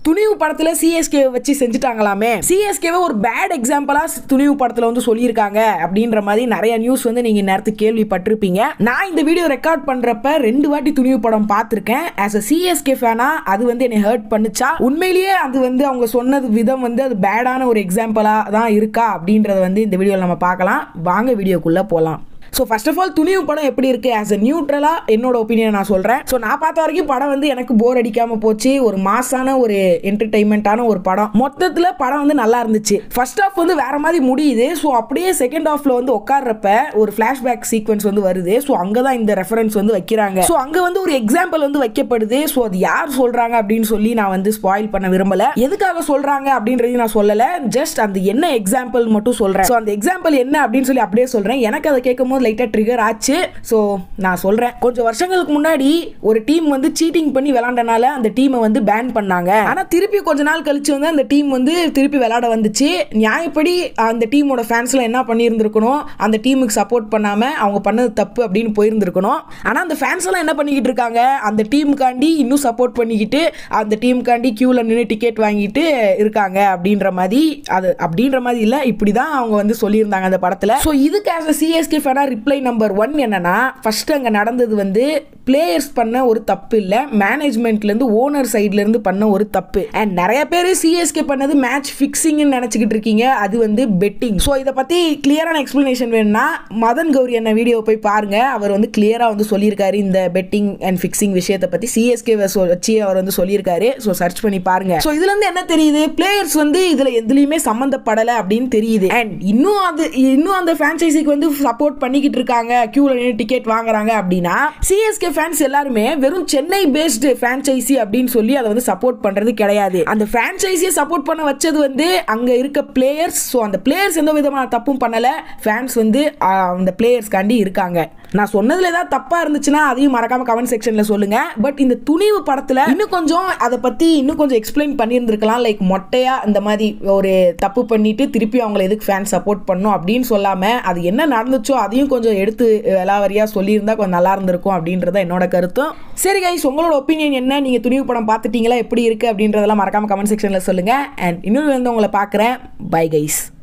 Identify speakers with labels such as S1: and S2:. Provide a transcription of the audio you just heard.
S1: துணிவு படத்துல சிஎஸ்கே வச்சு செஞ்சுட்டாங்களாமே சிஎஸ்கேவை ஒரு பேட் எக்ஸாம்பிளா துணிவு படத்துல வந்து சொல்லியிருக்காங்க அப்படின்ற மாதிரி நிறைய நியூஸ் வந்து நீங்க நேரத்துக்கு கேள்விப்பட்டிருப்பீங்க நான் இந்த வீடியோ ரெக்கார்ட் பண்றப்ப ரெண்டு வாட்டி துணிவு படம் பார்த்திருக்கேன் ஆஸ் அ சிஎஸ்கே ஃபேனா அது வந்து என்னை ஹர்ட் பண்ணுச்சா உண்மையிலேயே அது வந்து அவங்க சொன்னது விதம் வந்து அது பேடான ஒரு எக்ஸாம்பிளா தான் இருக்கா அப்படின்றத வந்து இந்த வீடியோவில் நம்ம பார்க்கலாம் வாங்க வீடியோக்குள்ள போகலாம் so first of all Thunivu படம் எப்படி இருக்கு ஆஸ் அ நியூட்ரலாக என்னோட ஒப்பீனியன் நான் சொல்கிறேன் ஸோ நான் பார்த்த வரைக்கும் படம் வந்து எனக்கு போர் அடிக்காமல் போச்சு ஒரு மாசான ஒரு என்டர்டைன்மெண்ட்டான ஒரு படம் மொத்தத்தில் படம் வந்து நல்லா இருந்துச்சு ஃபர்ஸ்ட் ஆஃப் வந்து வேற மாதிரி முடியுது ஸோ அப்படியே செகண்ட் ஹாஃப்ல வந்து உட்கார்றப்ப ஒரு ஃப்ளாஷ்பேக் சீக்வன்ஸ் வந்து வருது ஸோ அங்கே தான் இந்த ரெஃபரன்ஸ் வந்து வைக்கிறாங்க ஸோ அங்கே வந்து ஒரு எக்ஸாம்பிள் வந்து வைக்கப்படுது ஸோ அது யார் சொல்கிறாங்க அப்படின்னு சொல்லி நான் வந்து ஸ்பாயில் பண்ண விரும்பல எதுக்காக சொல்கிறாங்க அப்படின்றதையும் நான் சொல்லலை ஜஸ்ட் அந்த என்ன எக்ஸாம்பிள் மட்டும் சொல்கிறேன் ஸோ அந்த எக்ஸாம்பிள் என்ன அப்படின்னு சொல்லி அப்படியே சொல்கிறேன் எனக்கு அதை கேட்கும் போது லைட்டாக ட்ரிகர் ஆச்சு ஸோ நான் சொல்கிறேன் கொஞ்சம் வருஷங்களுக்கு முன்னாடி ஒரு டீம் வந்து சீட்டிங் பண்ணி விளாண்டனால அந்த டீமை வந்து பேன் பண்ணாங்க ஆனால் திருப்பி கொஞ்ச நாள் கழிச்சு வந்து அந்த டீம் வந்து திருப்பி விளாட வந்துச்சு நியாயப்படி அந்த டீமோட ஃபேன்ஸ்லாம் என்ன பண்ணியிருந்திருக்கணும் அந்த டீமுக்கு சப்போர்ட் பண்ணாமல் அவங்க பண்ணது தப்பு அப்படின்னு போயிருந்திருக்கணும் ஆனால் அந்த ஃபேன்ஸ் எல்லாம் என்ன பண்ணிக்கிட்டு இருக்காங்க அந்த டீமுக்காண்டி இன்னும் சப்போர்ட் பண்ணிக்கிட்டு அந்த டீமுக்காண்டி க்யூவில் நின்று டிக்கெட் வாங்கிட்டு இருக்காங்க அப்படின்ற மாதிரி அது அப்படின்ற மாதிரி இல்லை இப்படி தான் அவங்க வந்து சொல்லியிருந்தாங்க அந்த படத்தில் ஸோ இதுக்கு ஆஸ் அ சிஎஸ்கே ஃபேனாக ரிப்ளை நம்பர் ஒன் என்னன்னா ஃபர்ஸ்ட் அங்கே நடந்தது வந்து பிளேயர்ஸ் பண்ண ஒரு தப்பு இல்லை மேனேஜ்மெண்ட்லேருந்து ஓனர் சைட்லேருந்து பண்ண ஒரு தப்பு அண்ட் நிறைய பேர் சிஎஸ்கே பண்ணது மேட்ச் ஃபிக்ஸிங்னு நினச்சிக்கிட்டு இருக்கீங்க அது வந்து பெட்டிங் ஸோ இதை பற்றி கிளியரான எக்ஸ்ப்ளனேஷன் வேணும்னா மதன் கௌரி என்ன வீடியோ போய் பாருங்க அவர் வந்து கிளியராக வந்து சொல்லியிருக்காரு இந்த பெட்டிங் அண்ட் ஃபிக்ஸிங் விஷயத்தை பற்றி சிஎஸ்கே வச்சு அவர் வந்து சொல்லியிருக்காரு ஸோ சர்ச் பண்ணி பாருங்க ஸோ இதுலேருந்து என்ன தெரியுது பிளேயர்ஸ் வந்து இதில் எதுலையுமே சம்மந்தப்படலை அப்படின்னு தெரியுது அண்ட் இன்னும் அது இன்னும் அந்த ஃப்ரான்ச்சைசிக்கு வந்து சப்போர்ட் பண்ணிக்கிட்டு இருக்காங்க கியூல நின்று டிக்கெட் வாங்குறாங்க அப்படின்னா சிஎஸ்கே ஃபேன்ஸ் எல்லாருமே வெறும் சென்னை பேஸ்டு ஃப்ரான்ச்சைசி அப்படின்னு சொல்லி அதை வந்து சப்போர்ட் பண்றது கிடையாது அந்த ஃப்ரான்ச்சைசியை சப்போர்ட் பண்ண வச்சது வந்து அங்க இருக்க பிளேயர்ஸ் ஸோ அந்த பிளேயர்ஸ் எந்த விதமான தப்பும் பண்ணல ஃபேன்ஸ் வந்து ஆஹ், அந்த பிளேயர்ஸ்காண்டி இருக்காங்க நான் சொன்னதுல ஏதாவது தப்பா இருந்துச்சுன்னா அதையும் மறக்காம கமெண்ட் செக்ஷன்ல சொல்லுங்க பட் இந்த துணிவு படத்துல இன்னும் கொஞ்சம் அதை பத்தி இன்னும் கொஞ்சம் எக்ஸ்பிளைன் பண்ணியிருந்திருக்கலாம் லைக் மொட்டையா இந்த மாதிரி ஒரு தப்பு பண்ணிட்டு திருப்பி அவங்கள எதுக்கு ஃபேன் சப்போர்ட் பண்ணும் அப்படின்னு சொல்லாம அது என்ன நடந்துச்சோ அதையும் கொஞ்சம் எடுத்து விலாவரியா சொல்லியிருந்தா கொஞ்சம் நல்லா இருந்திருக்கும் அப்படின்றத என்னோட கருத்தும் சரி கைஸ் உங்களோட ஒப்பீனியன் என்ன நீங்க துணிவு படம் பார்த்துட்டீங்களா எப்படி இருக்கு அப்படின்றதெல்லாம் மறக்காம கமெண்ட் செக்ஷன்ல சொல்லுங்க அண்ட் இன்னொரு வந்து உங்களை பார்க்குறேன் பை கைஸ்